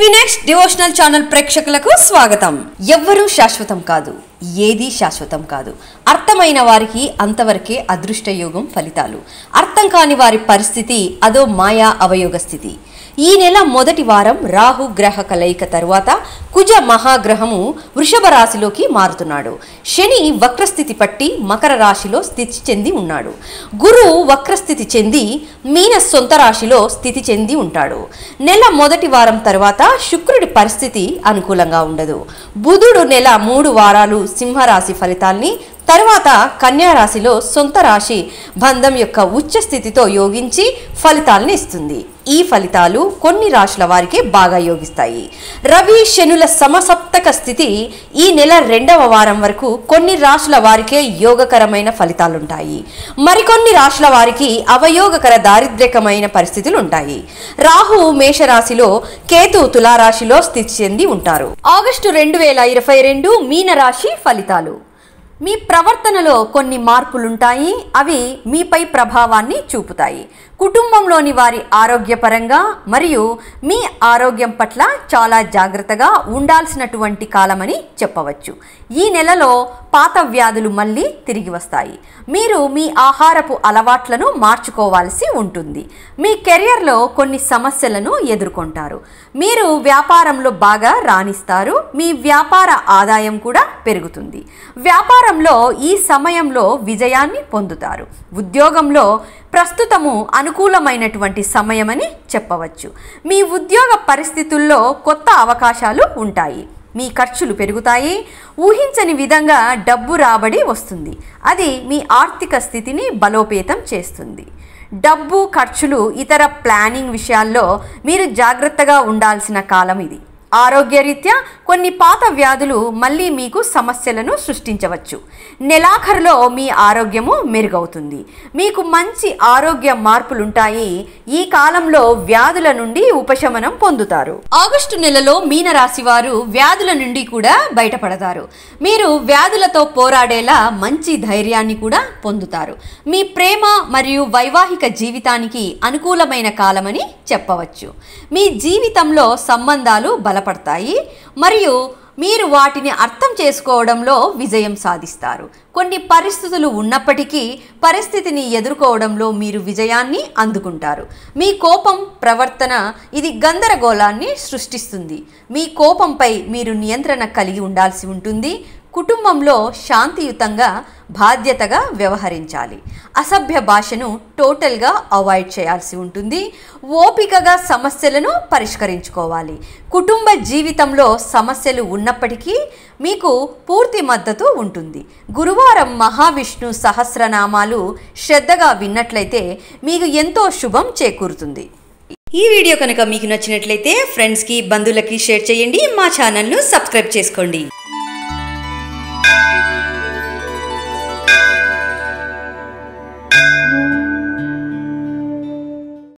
TV next devotional channel ప్రేక్షకులకు స్వాగతం ఎవ్వరూ శాశ్వతం కాదు ఏది శాశ్వతం కాదు అర్థమైన వారికి అంతవరకే అదృష్ట యోగం ఫలితాలు అర్థం కాని వారి పరిస్థితి అదో మాయా అవయోగ స్థితి ఈ నెల మొదటి వారం రాహు గ్రహ కలయిక తరువాత కుజ మహాగ్రహము వృషభ రాశిలోకి మారుతున్నాడు శని వక్రస్థితి పట్టి మకర రాశిలో స్థితి చెంది ఉన్నాడు గురువు వక్రస్థితి చెంది మీన సొంత రాశిలో స్థితి చెంది ఉంటాడు నెల మొదటి వారం తర్వాత శుక్రుడి పరిస్థితి అనుకూలంగా ఉండదు బుధుడు నెల మూడు వారాలు సింహరాశి ఫలితాల్ని తర్వాత కన్యా రాశిలో సొంత రాశి బంధం యొక్క ఉచ్చ స్థితితో యోగించి ఫలితాలను ఇస్తుంది ఈ ఫలితాలు కొన్ని రాశుల వారికి బాగా యోగిస్తాయి రవి శనుల సమసప్తక స్థితి ఈ నెల రెండవ వారం వరకు కొన్ని రాశుల వారికే యోగకరమైన ఫలితాలుంటాయి మరికొన్ని రాశుల వారికి అవయోగకర దారిద్ర్యకమైన పరిస్థితులు ఉంటాయి రాహు మేషరాశిలో కేతు తులారాశిలో స్థితి చెంది ఉంటారు ఆగస్టు రెండు వేల ఇరవై రెండు మీనరాశి ఫలితాలు మీ ప్రవర్తనలో కొన్ని మార్పులుంటాయి అవి మీపై ప్రభావాన్ని చూపుతాయి కుటుంబంలోని వారి ఆరోగ్యపరంగా మరియు మీ ఆరోగ్యం పట్ల చాలా జాగ్రత్తగా ఉండాల్సినటువంటి కాలమని చెప్పవచ్చు ఈ నెలలో పాత వ్యాధులు మళ్ళీ తిరిగి వస్తాయి మీరు మీ ఆహారపు అలవాట్లను మార్చుకోవాల్సి ఉంటుంది మీ కెరియర్లో కొన్ని సమస్యలను ఎదుర్కొంటారు మీరు వ్యాపారంలో బాగా రాణిస్తారు మీ వ్యాపార ఆదాయం కూడా పెరుగుతుంది వ్యాపారంలో ఈ సమయంలో విజయాన్ని పొందుతారు ఉద్యోగంలో ప్రస్తుతము అనుకూలమైనటువంటి సమయమని చెప్పవచ్చు మీ ఉద్యోగ పరిస్థితుల్లో కొత్త అవకాశాలు ఉంటాయి మీ ఖర్చులు పెరుగుతాయి ఊహించని విధంగా డబ్బు రాబడి వస్తుంది అది మీ ఆర్థిక స్థితిని బలోపేతం చేస్తుంది డబ్బు ఖర్చులు ఇతర ప్లానింగ్ విషయాల్లో మీరు జాగ్రత్తగా ఉండాల్సిన కాలం ఇది ఆరోగ్యరీత్యా కొన్ని పాత వ్యాధులు మళ్ళీ మీకు సమస్యలను సృష్టించవచ్చు నెలాఖరులో మీ ఆరోగ్యము మెరుగవుతుంది మీకు మంచి ఆరోగ్య మార్పులుంటాయి ఈ కాలంలో వ్యాధుల నుండి ఉపశమనం పొందుతారు ఆగస్టు నెలలో మీనరాశి వారు వ్యాధుల నుండి కూడా బయటపడతారు మీరు వ్యాధులతో పోరాడేలా మంచి ధైర్యాన్ని కూడా పొందుతారు మీ ప్రేమ మరియు వైవాహిక జీవితానికి అనుకూలమైన కాలమని చెప్పవచ్చు మీ జీవితంలో సంబంధాలు బలపడతాయి మరియు మీరు వాటిని అర్థం చేసుకోవడంలో విజయం సాధిస్తారు కొన్ని పరిస్థితులు ఉన్నప్పటికీ పరిస్థితిని ఎదుర్కోవడంలో మీరు విజయాన్ని అందుకుంటారు మీ కోపం ప్రవర్తన ఇది గందరగోళాన్ని సృష్టిస్తుంది మీ కోపంపై మీరు నియంత్రణ కలిగి ఉండాల్సి ఉంటుంది కుటుంబంలో శాంతియుతంగా బాధ్యతగా వ్యవహరించాలి అసభ్య భాషను టోటల్గా అవాయిడ్ చేయాల్సి ఉంటుంది ఓపికగా సమస్యలను పరిష్కరించుకోవాలి కుటుంబ జీవితంలో సమస్యలు ఉన్నప్పటికీ మీకు పూర్తి మద్దతు ఉంటుంది గురువారం మహావిష్ణు సహస్రనామాలు శ్రద్ధగా విన్నట్లయితే మీకు ఎంతో శుభం చేకూరుతుంది ఈ వీడియో కనుక మీకు నచ్చినట్లయితే ఫ్రెండ్స్కి బంధువులకి షేర్ చేయండి మా ఛానల్ను సబ్స్క్రైబ్ చేసుకోండి